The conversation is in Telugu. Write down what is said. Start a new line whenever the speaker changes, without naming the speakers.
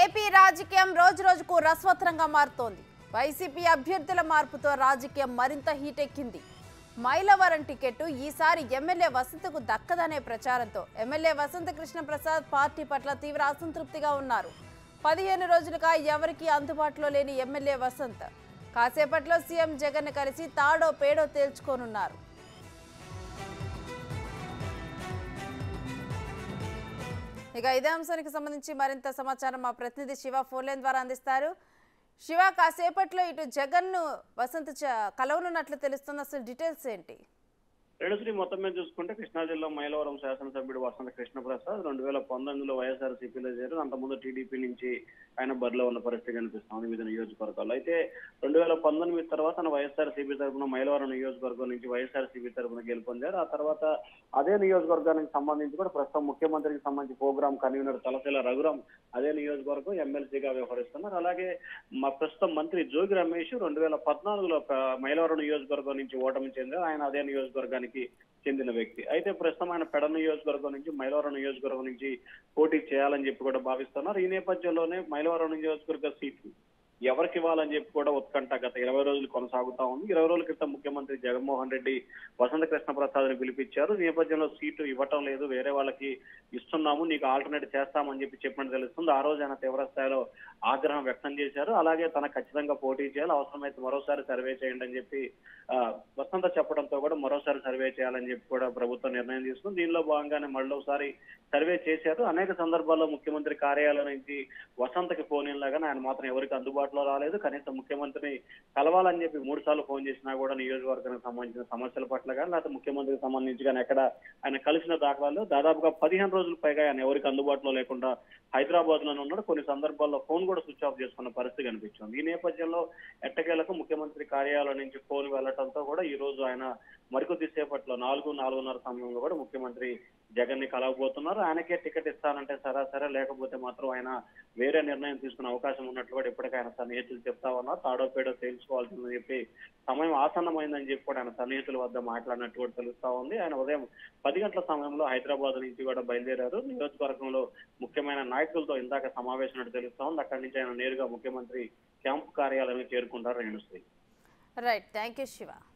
ఏపీ రాజకీయం రోజు రోజుకు రసవత్రంగా మారుతోంది వైసీపీ అభ్యర్థుల మార్పుతో రాజకీయం మరింత హీటెక్కింది మైలవరం టికెట్ ఈసారి ఎమ్మెల్యే వసంతకు దక్కదనే ప్రచారంతో ఎమ్మెల్యే వసంత కృష్ణ ప్రసాద్ పార్టీ పట్ల తీవ్ర అసంతృప్తిగా ఉన్నారు పదిహేను రోజులుగా ఎవరికీ అందుబాటులో లేని ఎమ్మెల్యే వసంత్ కాసేపట్లో సీఎం జగన్ కలిసి తాడో పేడో తేల్చుకోనున్నారు ఇక ఇదే అంశానికి సంబంధించి మరింత సమాచారం మా ప్రతినిధి శివ ఫోన్ లైన్ ద్వారా అందిస్తారు శివ కాసేపట్లో ఇటు జగన్ను వసంత్ చ- కలవనున్నట్లు తెలుస్తుంది అసలు డీటెయిల్స్ ఏంటి
రేణుశ్రీ మొత్తం మీద చూసుకుంటే కృష్ణా జిల్లా మైలవరం శాసనసభ్యుడు వసంత కృష్ణప్రసాద్ రెండు వేల పంతొమ్మిదిలో వైఎస్ఆర్ సిపిలో చేరారు అంతకుముందు టీడీపీ నుంచి ఆయన బరిలో ఉన్న పరిస్థితి కనిపిస్తుంది వివిధ నియోజకవర్గాల్లో అయితే రెండు వేల పంతొమ్మిది తర్వాత తన వైఎస్ఆర్ సిపి తరఫున మైలవరం నియోజకవర్గం నుంచి వైఎస్ఆర్ సిపి తరఫున గెలుపొందారు ఆ తర్వాత అదే నియోజకవర్గానికి సంబంధించి కూడా ప్రస్తుతం ముఖ్యమంత్రికి సంబంధించి ప్రోగ్రామ్ కన్వీనర్ తలశీల రఘురాం అదే నియోజకవర్గం ఎమ్మెల్సీగా వ్యవహరిస్తున్నారు అలాగే మా ప్రస్తుతం మంత్రి జోగి రమేష్ రెండు వేల పద్నాలుగులో ప్ర- మైలవరం నియోజకవర్గం నుంచి ఓటమి చెందారు ఆయన అదే నియోజకవర్గానికి చెందిన వ్యక్తి అయితే ప్రస్తుతం ఆయన పెడ నియోజకవర్గం నుంచి మైలవరం నియోజకవర్గం నుంచి పోటీ చేయాలని చెప్పి కూడా భావిస్తున్నారు ఈ నేపథ్యంలోనే మైలవరం నియోజకవర్గ సీట్లు ఎవరికి ఇవ్వాలని చెప్పి కూడా ఉత్కంఠ గత ఇరవై రోజులు కొనసాగుతా ఉంది ఇరవై రోజుల క్రితం ముఖ్యమంత్రి జగన్మోహన్ రెడ్డి వసంత కృష్ణ ప్రసాద్ ని పిలిపించారు ఈ నేపథ్యంలో సీటు ఇవ్వటం లేదు వేరే వాళ్ళకి ఇస్తున్నాము నీకు ఆల్టర్నేట్ చేస్తామని చెప్పి చెప్పినట్టు తెలుస్తుంది ఆ రోజు ఆయన తీవ్ర స్థాయిలో ఆగ్రహం వ్యక్తం చేశారు అలాగే తన ఖచ్చితంగా పోటీ చేయాలి అవసరమైతే మరోసారి సర్వే చేయండి అని చెప్పి ఆ, వసంత చెప్పడంతో కూడా మరోసారి సర్వే చేయాలని చెప్పి కూడా ప్రభుత్వం నిర్ణయం తీసుకుంది దీనిలో భాగంగానే మళ్ళీసారి సర్వే చేశారు అనేక సందర్భాల్లో ముఖ్యమంత్రి కార్యాలయం నుంచి వసంతకి ఫోన్ లాగా ఆయన మాత్రం ఎవరికి అందుబాటులో రాలేదు కనీసం ముఖ్యమంత్రిని కలవాలని చెప్పి మూడు సార్లు ఫోన్ చేసినా కూడా నియోజకవర్గానికి సంబంధించిన సమస్యల పట్ల కానీ లేకపోతే ముఖ్యమంత్రికి సంబంధించి కానీ ఎక్కడ ఆయన కలిసిన దాఖలాలు దాదాపుగా పదిహేను రోజుల పైగా ఆయన ఎవరికి అందుబాటులో లేకుండా హైదరాబాద్ లోనే ఉన్నాడు కొన్ని సందర్భాల్లో ఫోన్ కూడా స్విచ్ ఆఫ్ చేసుకున్న పరిస్థితి కనిపించింది ఈ నేపథ్యంలో ఎట్టకేలకు ముఖ్యమంత్రి కార్యాలయం నుంచి ఫోన్ వెళ్లడంతో కూడా ఈ రోజు ఆయన మరికొద్ది సేపట్లో నాలుగు నాలుగున్నర సమయంలో కూడా ముఖ్యమంత్రి జగన్ ని కలవబోతున్నారు ఆయనకే టికెట్ ఇస్తానంటే సరే సరే లేకపోతే మాత్రం ఆయన వేరే నిర్ణయం తీసుకునే అవకాశం ఉన్నట్లు కూడా ఇప్పటికే ఆయన సన్నిహితులు చెప్తా ఉన్నారు తాడో పేడో తేల్చుకోవాల్సిందని చెప్పి సమయం ఆసన్నమైందని చెప్పి కూడా ఆయన సన్నిహితుల వద్ద మాట్లాడినట్టు కూడా తెలుస్తా ఉంది ఆయన ఉదయం పది గంటల సమయంలో హైదరాబాద్ నుంచి కూడా బయలుదేరారు నియోజకవర్గంలో ముఖ్యమైన నాయకులతో ఇందాక సమావేశం తెలుస్తా ఉంది అక్కడి నుంచి ఆయన నేరుగా ముఖ్యమంత్రి క్యాంపు కార్యాలయం చేరుకుంటారు Renushree
right thank you Shiva